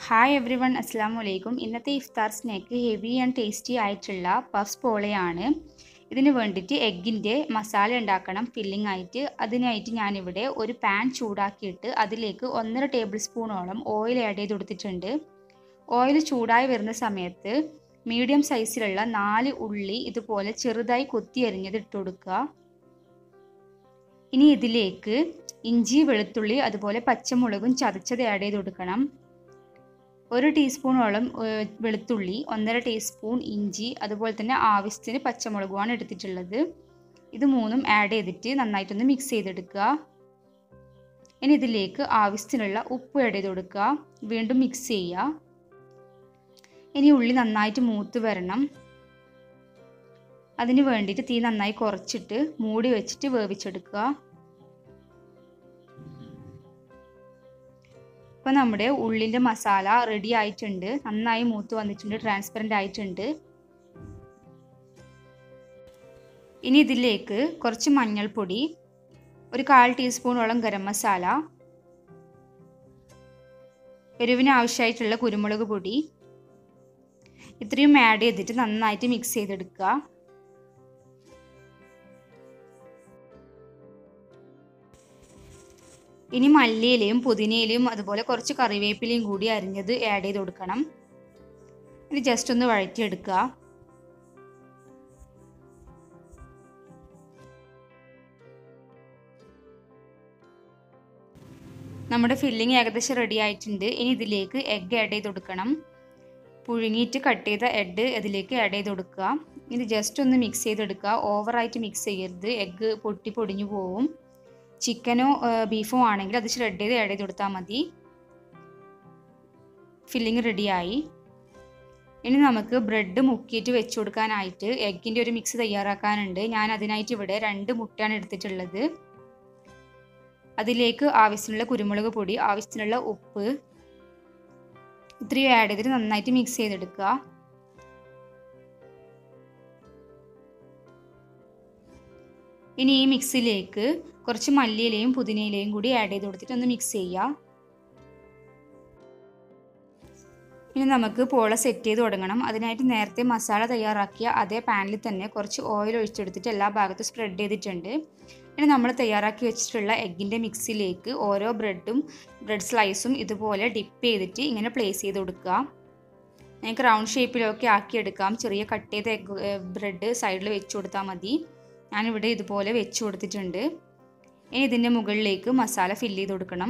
hi every one അസ്സാം വലൈക്കും ഇന്നത്തെ ഇഫ്താർ സ്നാക്ക് ഹെവി ആൻഡ് ടേസ്റ്റി ആയിട്ടുള്ള പഫ്സ് പോളയാണ് ഇതിന് വേണ്ടിയിട്ട് എഗ്ഗിൻ്റെ മസാല ഉണ്ടാക്കണം ഫില്ലിംഗ് ആയിട്ട് അതിനായിട്ട് ഞാനിവിടെ ഒരു പാൻ ചൂടാക്കിയിട്ട് അതിലേക്ക് ഒന്നര ടേബിൾ സ്പൂണോളം ഓയിൽ ആഡ് ചെയ്ത് കൊടുത്തിട്ടുണ്ട് ഓയിൽ ചൂടായി വരുന്ന സമയത്ത് മീഡിയം സൈസിലുള്ള നാല് ഉള്ളി ഇതുപോലെ ചെറുതായി കൊത്തി അരിഞ്ഞത് ഇട്ട് കൊടുക്കുക ഇനി ഇതിലേക്ക് ഇഞ്ചി വെളുത്തുള്ളി അതുപോലെ പച്ചമുളകും ചതച്ചത് ആഡ് ചെയ്ത് കൊടുക്കണം ഒരു ടീസ്പൂണോളം വെളുത്തുള്ളി ഒന്നര ടീസ്പൂൺ ഇഞ്ചി അതുപോലെ തന്നെ ആവശ്യത്തിന് പച്ചമുളകുമാണ് എടുത്തിട്ടുള്ളത് ഇത് മൂന്നും ആഡ് ചെയ്തിട്ട് നന്നായിട്ടൊന്ന് മിക്സ് ചെയ്തെടുക്കുക ഇനി ഇതിലേക്ക് ആവശ്യത്തിനുള്ള ഉപ്പ് ആഡ് ചെയ്ത് കൊടുക്കുക വീണ്ടും മിക്സ് ചെയ്യുക ഇനി ഉള്ളി നന്നായിട്ട് മൂത്ത് വരണം അതിന് വേണ്ടിയിട്ട് തീ നന്നായി കുറച്ചിട്ട് മൂടി വെച്ചിട്ട് വേവിച്ചെടുക്കുക ഇപ്പോൾ നമ്മുടെ ഉള്ളിൻ്റെ മസാല റെഡി ആയിട്ടുണ്ട് നന്നായി മൂത്ത് വന്നിട്ടുണ്ട് ട്രാൻസ്പെറൻ്റ് ആയിട്ടുണ്ട് ഇനി ഇതിലേക്ക് കുറച്ച് മഞ്ഞൾപ്പൊടി ഒരു കാൽ ടീസ്പൂണോളം ഗരം മസാല എരിവിന് ആവശ്യമായിട്ടുള്ള കുരുമുളക് പൊടി ഇത്രയും ആഡ് ചെയ്തിട്ട് നന്നായിട്ട് മിക്സ് ചെയ്തെടുക്കുക ഇനി മല്ലിയിലയും പുതിനയിലയും അതുപോലെ കുറച്ച് കറിവേപ്പിലയും കൂടി അരിഞ്ഞത് ആഡ് ചെയ്ത് കൊടുക്കണം ഇത് ജസ്റ്റ് ഒന്ന് വഴറ്റിയെടുക്കുക നമ്മുടെ ഫില്ലിംഗ് ഏകദേശം റെഡി ആയിട്ടുണ്ട് ഇനി ഇതിലേക്ക് എഗ്ഗ് ആഡ് ചെയ്ത് കൊടുക്കണം പുഴുങ്ങിയിട്ട് കട്ട് ചെയ്ത എഡ് ഇതിലേക്ക് ആഡ് ചെയ്ത് കൊടുക്കുക ഇത് ജസ്റ്റ് ഒന്ന് മിക്സ് ചെയ്തെടുക്കുക ഓവറായിട്ട് മിക്സ് ചെയ്യരുത് എഗ്ഗ് പൊട്ടി പൊടിഞ്ഞു പോവും ചിക്കനോ ബീഫോ ആണെങ്കിൽ അത് ഷ്രെഡ് ചെയ്ത് ആഡ് ചെയ്ത് കൊടുത്താൽ മതി ഫില്ലിങ് റെഡിയായി ഇനി നമുക്ക് ബ്രെഡ് മുക്കിയിട്ട് വെച്ച് കൊടുക്കാനായിട്ട് എഗ്ഗിൻ്റെ ഒരു മിക്സ് തയ്യാറാക്കാനുണ്ട് ഞാൻ അതിനായിട്ട് ഇവിടെ രണ്ട് മുട്ടയാണ് എടുത്തിട്ടുള്ളത് അതിലേക്ക് ആവശ്യത്തിനുള്ള കുരുമുളക് പൊടി ആവശ്യത്തിനുള്ള ഉപ്പ് ഇത്രയും ആഡ് ചെയ്തിട്ട് നന്നായിട്ട് മിക്സ് ചെയ്തെടുക്കുക ഇനി ഈ മിക്സിലേക്ക് കുറച്ച് മല്ലിയിലയും പുതിനയിലയും കൂടി ആഡ് ചെയ്ത് കൊടുത്തിട്ട് ഒന്ന് മിക്സ് ചെയ്യുക ഇനി നമുക്ക് പോള സെറ്റ് ചെയ്ത് തുടങ്ങണം അതിനായിട്ട് നേരത്തെ മസാല തയ്യാറാക്കിയ അതേ പാനിൽ തന്നെ കുറച്ച് ഓയിൽ ഒഴിച്ചെടുത്തിട്ട് എല്ലാ ഭാഗത്തും സ്പ്രെഡ് ചെയ്തിട്ടുണ്ട് ഇനി നമ്മൾ തയ്യാറാക്കി വെച്ചിട്ടുള്ള എഗ്ഗിൻ്റെ മിക്സിലേക്ക് ഓരോ ബ്രെഡും ബ്രെഡ് സ്ലൈസും ഇതുപോലെ ഡിപ്പ് ചെയ്തിട്ട് ഇങ്ങനെ പ്ലേസ് ചെയ്ത് കൊടുക്കുക ഞങ്ങൾക്ക് റൗണ്ട് ഷേപ്പിലൊക്കെ ആക്കിയെടുക്കാം ചെറിയ കട്ട് ചെയ്ത എഗ് ബ്രെഡ് സൈഡിൽ വെച്ച് കൊടുത്താൽ മതി ഞാനിവിടെ ഇതുപോലെ വെച്ച് കൊടുത്തിട്ടുണ്ട് ഇനി ഇതിൻ്റെ മുകളിലേക്ക് മസാല ഫില്ല് ചെയ്ത് കൊടുക്കണം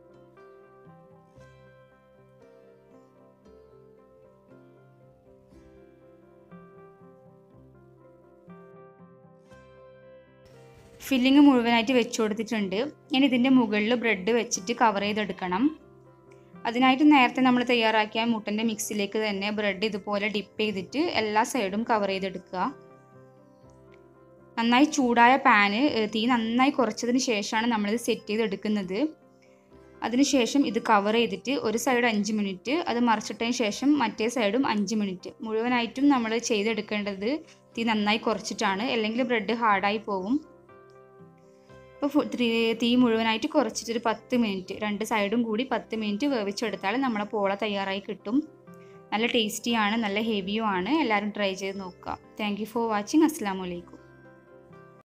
ഫില്ലിങ് മുഴുവനായിട്ട് വെച്ച് കൊടുത്തിട്ടുണ്ട് ഇനി ഇതിൻ്റെ മുകളിൽ ബ്രെഡ് വെച്ചിട്ട് കവർ ചെയ്തെടുക്കണം അതിനായിട്ട് നേരത്തെ നമ്മൾ തയ്യാറാക്കിയ മുട്ടൻ്റെ മിക്സിലേക്ക് തന്നെ ബ്രെഡ് ഇതുപോലെ ഡിപ്പ് ചെയ്തിട്ട് എല്ലാ സൈഡും കവർ ചെയ്തെടുക്കുക നന്നായി ചൂടായ പാന് തീ നന്നായി കുറച്ചതിന് ശേഷമാണ് നമ്മളിത് സെറ്റ് ചെയ്തെടുക്കുന്നത് അതിനുശേഷം ഇത് കവർ ചെയ്തിട്ട് ഒരു സൈഡ് അഞ്ച് മിനിറ്റ് അത് മറിച്ചിട്ടതിന് ശേഷം മറ്റേ സൈഡും അഞ്ച് മിനിറ്റ് മുഴുവനായിട്ടും നമ്മൾ ചെയ്തെടുക്കേണ്ടത് തീ നന്നായി കുറച്ചിട്ടാണ് അല്ലെങ്കിൽ ബ്രെഡ് ഹാർഡായി പോകും അപ്പോൾ തീ മുഴുവനായിട്ട് കുറച്ചിട്ട് ഒരു പത്ത് മിനിറ്റ് രണ്ട് സൈഡും കൂടി പത്ത് മിനിറ്റ് വേവിച്ചെടുത്താൽ നമ്മളെ പോള തയ്യാറായി കിട്ടും നല്ല ടേസ്റ്റിയാണ് നല്ല ഹെവിയും ആണ് എല്ലാവരും ട്രൈ ചെയ്ത് നോക്കുക താങ്ക് യു ഫോർ വാച്ചിങ് അസ്സാം വലൈക്കും